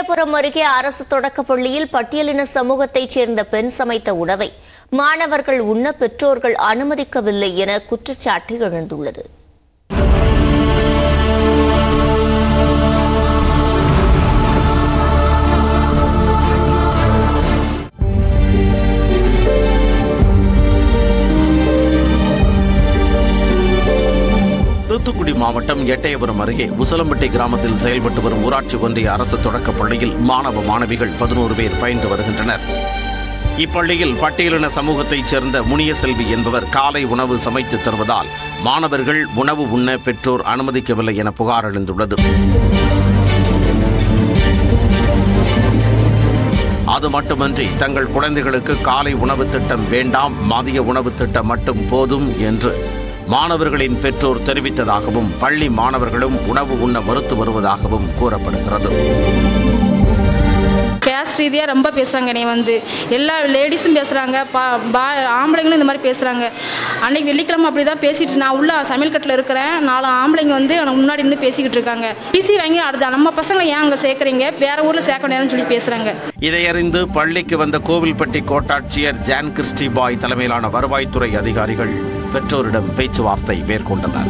எட்டயபுரம் அருகே அரசு தொடக்கப் பள்ளியில் பட்டியலின சமூகத்தைச் சேர்ந்த பெண் சமைத்த உணவை மாணவர்கள் உண்ண பெற்றோர்கள் அனுமதிக்கவில்லை என குற்றச்சாட்டு எழுந்துள்ளது தூத்துக்குடி மாவட்டம் எட்டயபுரம் அருகே உசலம்பட்டி கிராமத்தில் செயல்பட்டு வரும் ஊராட்சி ஒன்றிய அரசு தொடக்கப் பள்ளியில் மாணவ மாணவிகள் பதினோரு பேர் பயின்று வருகின்றனர் இப்பள்ளியில் பட்டியலின சமூகத்தைச் சேர்ந்த முனியசெல்வி என்பவர் காலை உணவு சமைத்து தருவதால் மாணவர்கள் உணவு உண்ண பெற்றோர் அனுமதிக்கவில்லை என புகார் எழுந்துள்ளது அது மட்டுமன்றி தங்கள் குழந்தைகளுக்கு காலை உணவு திட்டம் வேண்டாம் மதிய உணவு திட்டம் மட்டும் போதும் என்று மாணவர்களின் பெற்றோர் தெரிவித்ததாகவும் பள்ளி மாணவர்களும் உணவு உண்ண மறுத்து வருவதாகவும் கூறப்படுகிறது கேஸ்ட் ரீதியாக ரொம்ப பேசுகிறாங்க என்னை வந்து எல்லா லேடிஸும் பேசுகிறாங்க பா பா ஆம்பளைங்களும் இந்த மாதிரி பேசுகிறாங்க அன்னைக்கு வெள்ளிக்கிழமை அப்படி தான் பேசிட்டு நான் உள்ள சமையல் கட்டில் இருக்கிறேன் நாலு ஆம்பளைங்க வந்து எனக்கு முன்னாடி நின்று பேசிக்கிட்டு இருக்காங்க டிசி வாங்கி அடுத்த நம்ம பசங்களை ஏன் அங்கே சேர்க்குறீங்க வேற ஊரில் சேர்க்க வேண்டியதுன்னு சொல்லி பேசுகிறாங்க இதையறிந்து பள்ளிக்கு வந்த கோவில்பட்டி கோட்டாட்சியர் ஜான் கிறிஸ்டி பாய் தலைமையிலான வருவாய்த்துறை அதிகாரிகள் பெற்றோரிடம் பேச்சுவார்த்தை மேற்கொண்டனர்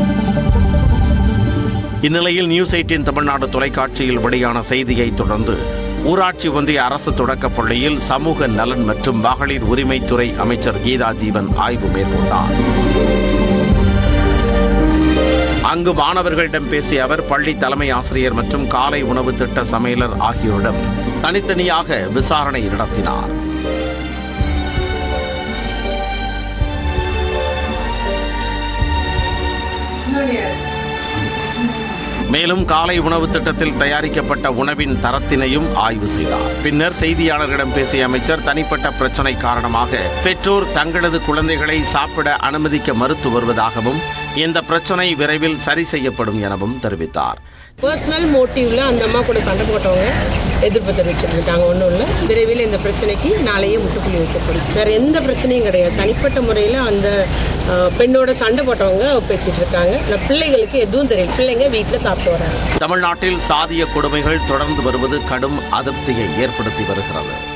இந்நிலையில் நியூஸ் எயிட்டின் தமிழ்நாடு தொலைக்காட்சியில் வெளியான செய்தியை தொடர்ந்து ஊராட்சி ஒன்றிய அரசு தொடக்கப் பள்ளியில் சமூக நலன் மற்றும் மகளிர் உரிமைத்துறை அமைச்சர் கீதா ஜீவன் ஆய்வு மேற்கொண்டார் அங்கு மாணவர்களிடம் பேசிய அவர் பள்ளி தலைமை ஆசிரியர் மற்றும் காலை உணவு திட்ட சமையலர் ஆகியோரிடம் தனித்தனியாக விசாரணை நடத்தினார் மேலும் காலை உணவு திட்டத்தில் தயாரிக்கப்பட்ட உணவின் தரத்தினையும் ஆய்வு செய்தார் பின்னர் செய்தியாளர்களிடம் பேசிய அமைச்சர் தனிப்பட்ட பிரச்சனை காரணமாக பெற்றோர் தங்களது குழந்தைகளை சாப்பிட அனுமதிக்க மறுத்து வருவதாகவும் இந்த பிரச்சனை விரைவில் சரி செய்யப்படும் எனவும் தெரிவித்தார் பர்சனல் மோட்டிவ்ல அந்த அம்மா கூட சண்டை போட்டவங்க எதிர்ப்பு தெரிவிச்சிட்டு இருக்காங்க ஒன்றும் இல்லை விரைவில் இந்த பிரச்சனைக்கு நாளையே முட்டுப்புள்ளி வைக்கப்படும் வேற எந்த பிரச்சனையும் கிடையாது தனிப்பட்ட முறையில் அந்த அஹ், பெண்ணோட சண்டை போட்டவங்க பேசிட்டு இருக்காங்க நான் பிள்ளைகளுக்கு எதுவும் தெரியல பிள்ளைங்க வீட்டில் சாப்பிட்டு வராங்க தமிழ்நாட்டில் சாதிய கொடுமைகள் தொடர்ந்து வருவது கடும் அதிருப்தியை ஏற்படுத்தி வருகிறது